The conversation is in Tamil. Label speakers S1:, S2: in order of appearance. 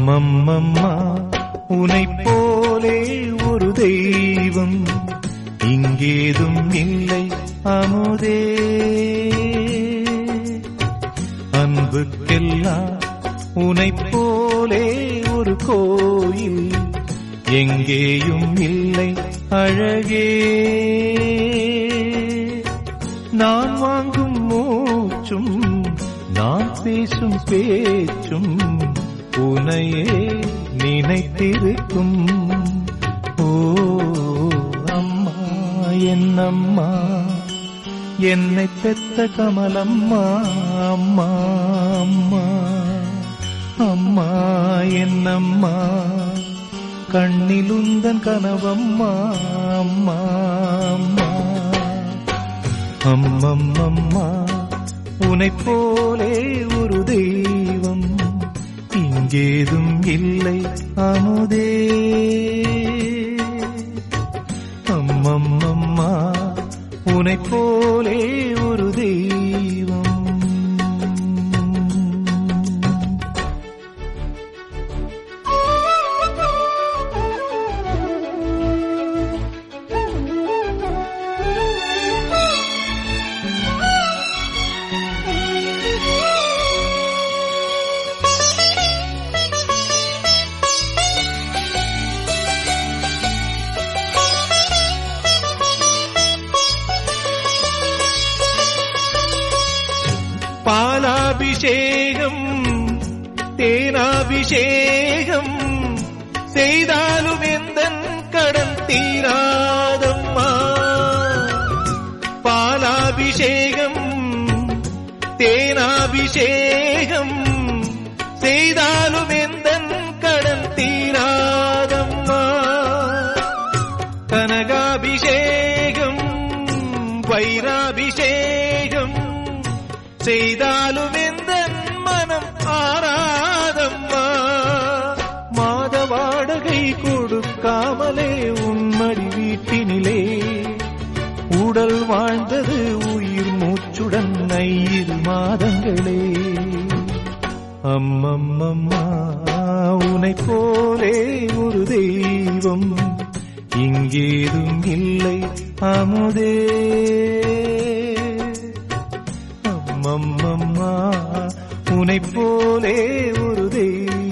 S1: அம்மம்மம்மா உனை போலே ஒரு தெய்வம் இங்கேதும் இல்லை அமுதே அன்புக்கெல்லாம் உனை போலே ஒரு கோயில் எங்கேயும் இல்லை அழகே நான் வாங்கும் மூச்சும் நான் பேசும் பேச்சும் உனையே நினைத்திருக்கும் ஓ அம்மா என்னம்மா என்னை பெத்த கமலம்மா அம்மா அம்மா அம்மா என்னம்மா கண்ணிலுந்தன் கனவம்மா அம்மா அம்மா அம்மம்மம்மா உனை போலே ஒரு தெய்வம் இங்கேதும் இல்லை அமுதே அம்மம்மம்மா உனை போலே ஒரு தெய்வம் பாலாபிஷேகம் தேனாபிஷேகம் செய்தாலும் எந்த கடன் தீராதம்மா பாலாபிஷேகம் தேனாபிஷேகம் செய்தாலும் எந்த கடன் தீராதம்மா கனகாபிஷேகம் வைராபிஷேகம் செய்தாலும் எந்த மனம் ஆராதம்மா மாத வாடகை கொடுக்காமலே உன்மடி வீட்டினிலே உடல் வாழ்ந்தது உயிர் மூச்சுடன் ஐயிரு மாதங்களே அம்மம்மம்மா உனை போலே ஒரு தெய்வம் இங்கேதும் இல்லை அமுதே அம்மம்மம்மா உனை போலே ஒரு தெய்வம்